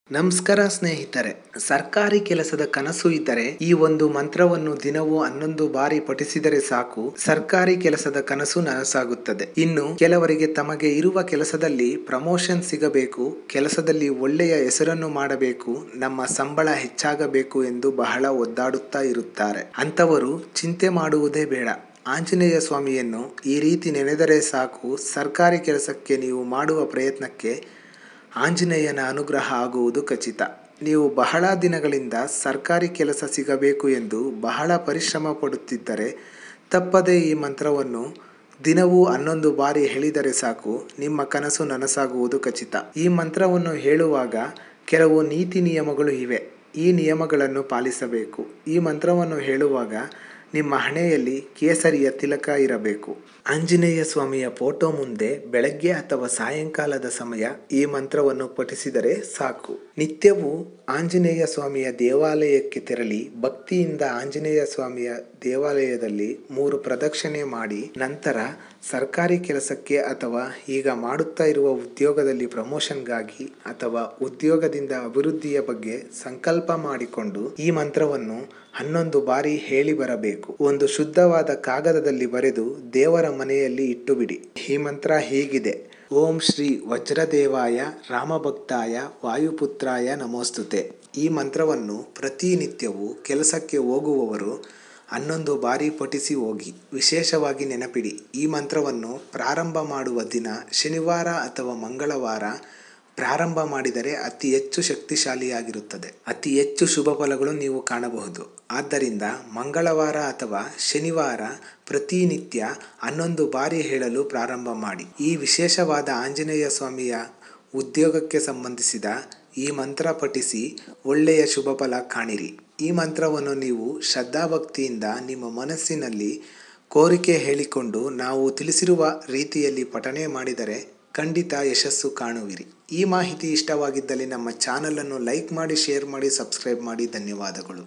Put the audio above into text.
ನಮಸ್ಕಾರ ಸ್ನೇಹಿತರೆ ಸರ್ಕಾರಿ ಕೆಲಸದ ಕನಸು ಇದ್ದರೆ ಈ ಒಂದು ಮಂತ್ರವನ್ನು ದಿನವೂ ಹನ್ನೊಂದು ಬಾರಿ ಪಠಿಸಿದರೆ ಸಾಕು ಸರ್ಕಾರಿ ಕೆಲಸದ ಕನಸು ನನಸಾಗುತ್ತದೆ ಇನ್ನು ಕೆಲವರಿಗೆ ತಮಗೆ ಇರುವ ಕೆಲಸದಲ್ಲಿ ಪ್ರಮೋಷನ್ ಸಿಗಬೇಕು ಕೆಲಸದಲ್ಲಿ ಒಳ್ಳೆಯ ಹೆಸರನ್ನು ಮಾಡಬೇಕು ನಮ್ಮ ಸಂಬಳ ಹೆಚ್ಚಾಗಬೇಕು ಎಂದು ಬಹಳ ಒದ್ದಾಡುತ್ತಾ ಇರುತ್ತಾರೆ ಅಂಥವರು ಚಿಂತೆ ಮಾಡುವುದೇ ಬೇಡ ಆಂಜನೇಯ ಸ್ವಾಮಿಯನ್ನು ಈ ರೀತಿ ನೆನೆದರೆ ಸಾಕು ಸರ್ಕಾರಿ ಕೆಲಸಕ್ಕೆ ನೀವು ಮಾಡುವ ಪ್ರಯತ್ನಕ್ಕೆ ಆಂಜನೇಯನ ಅನುಗ್ರಹ ಆಗುವುದು ಖಚಿತ ನೀವು ಬಹಳ ದಿನಗಳಿಂದ ಸರ್ಕಾರಿ ಕೆಲಸ ಸಿಗಬೇಕು ಎಂದು ಬಹಳ ಪರಿಶ್ರಮ ಪಡುತ್ತಿದ್ದರೆ ತಪ್ಪದೇ ಈ ಮಂತ್ರವನ್ನು ದಿನವೂ ಹನ್ನೊಂದು ಬಾರಿ ಹೇಳಿದರೆ ಸಾಕು ನಿಮ್ಮ ಕನಸು ನನಸಾಗುವುದು ಖಚಿತ ಈ ಮಂತ್ರವನ್ನು ಹೇಳುವಾಗ ಕೆಲವು ನೀತಿ ನಿಯಮಗಳು ಇವೆ ಈ ನಿಯಮಗಳನ್ನು ಪಾಲಿಸಬೇಕು ಈ ಮಂತ್ರವನ್ನು ಹೇಳುವಾಗ ನಿಮ್ಮ ಹಣೆಯಲ್ಲಿ ಕೇಸರಿಯ ತಿಲಕ ಇರಬೇಕು ಆಂಜನೇಯ ಸ್ವಾಮಿಯ ಫೋಟೋ ಮುಂದೆ ಬೆಳಗ್ಗೆ ಅಥವಾ ಸಾಯಂಕಾಲದ ಸಮಯ ಈ ಮಂತ್ರವನ್ನು ಪಠಿಸಿದರೆ ಸಾಕು ನಿತ್ಯವೂ ಆಂಜನೇಯ ಸ್ವಾಮಿಯ ದೇವಾಲಯಕ್ಕೆ ತೆರಳಿ ಭಕ್ತಿಯಿಂದ ಆಂಜನೇಯ ಸ್ವಾಮಿಯ ದೇವಾಲಯದಲ್ಲಿ ಮೂರು ಪ್ರದಕ್ಷಿಣೆ ಮಾಡಿ ನಂತರ ಸರ್ಕಾರಿ ಕೆಲಸಕ್ಕೆ ಅಥವಾ ಈಗ ಮಾಡುತ್ತಾ ಇರುವ ಉದ್ಯೋಗದಲ್ಲಿ ಪ್ರಮೋಷನ್ಗಾಗಿ ಅಥವಾ ಉದ್ಯೋಗದಿಂದ ಅಭಿವೃದ್ಧಿಯ ಬಗ್ಗೆ ಸಂಕಲ್ಪ ಮಾಡಿಕೊಂಡು ಈ ಮಂತ್ರವನ್ನು ಹನ್ನೊಂದು ಬಾರಿ ಹೇಳಿ ಬರಬೇಕು ಒಂದು ಶುದ್ಧವಾದ ಕಾಗದದಲ್ಲಿ ಬರೆದು ದೇವರ ಮನೆಯಲ್ಲಿ ಇಟ್ಟು ಬಿಡಿ ಈ ಮಂತ್ರ ಹೀಗಿದೆ ಓಂ ಶ್ರೀ ವಜ್ರದೇವಾಯ ರಾಮಭಕ್ತಾಯ ವಾಯುಪುತ್ರಾಯ ನಮೋಸ್ತುತೆ ಈ ಮಂತ್ರವನ್ನು ಪ್ರತಿನಿತ್ಯವೂ ಕೆಲಸಕ್ಕೆ ಹೋಗುವವರು ಹನ್ನೊಂದು ಬಾರಿ ಪಠಿಸಿ ಹೋಗಿ ವಿಶೇಷವಾಗಿ ನೆನಪಿಡಿ ಈ ಮಂತ್ರವನ್ನು ಪ್ರಾರಂಭ ಮಾಡುವ ದಿನ ಶನಿವಾರ ಅಥವಾ ಮಂಗಳವಾರ ಪ್ರಾರಂಭ ಮಾಡಿದರೆ ಅತಿ ಹೆಚ್ಚು ಶಕ್ತಿಶಾಲಿಯಾಗಿರುತ್ತದೆ ಅತಿ ಹೆಚ್ಚು ಶುಭ ಫಲಗಳು ನೀವು ಕಾಣಬಹುದು ಆದ್ದರಿಂದ ಮಂಗಳವಾರ ಅಥವಾ ಶನಿವಾರ ಪ್ರತಿನಿತ್ಯ ಹನ್ನೊಂದು ಬಾರಿ ಹೇಳಲು ಪ್ರಾರಂಭ ಮಾಡಿ ಈ ವಿಶೇಷವಾದ ಆಂಜನೇಯ ಸ್ವಾಮಿಯ ಉದ್ಯೋಗಕ್ಕೆ ಸಂಬಂಧಿಸಿದ ಈ ಮಂತ್ರ ಪಠಿಸಿ ಒಳ್ಳೆಯ ಶುಭ ಫಲ ಕಾಣಿರಿ ಈ ಮಂತ್ರವನ್ನು ನೀವು ಶ್ರದ್ಧಾಭಕ್ತಿಯಿಂದ ನಿಮ್ಮ ಮನಸ್ಸಿನಲ್ಲಿ ಕೋರಿಕೆ ಹೇಳಿಕೊಂಡು ನಾವು ತಿಳಿಸಿರುವ ರೀತಿಯಲ್ಲಿ ಪಠನೆ ಮಾಡಿದರೆ ಖಂಡಿತ ಯಶಸ್ಸು ಕಾಣುವಿರಿ ಈ ಮಾಹಿತಿ ಇಷ್ಟವಾಗಿದ್ದಲ್ಲಿ ನಮ್ಮ ಚಾನಲನ್ನು ಲೈಕ್ ಮಾಡಿ ಶೇರ್ ಮಾಡಿ ಸಬ್ಸ್ಕ್ರೈಬ್ ಮಾಡಿ ಧನ್ಯವಾದಗಳು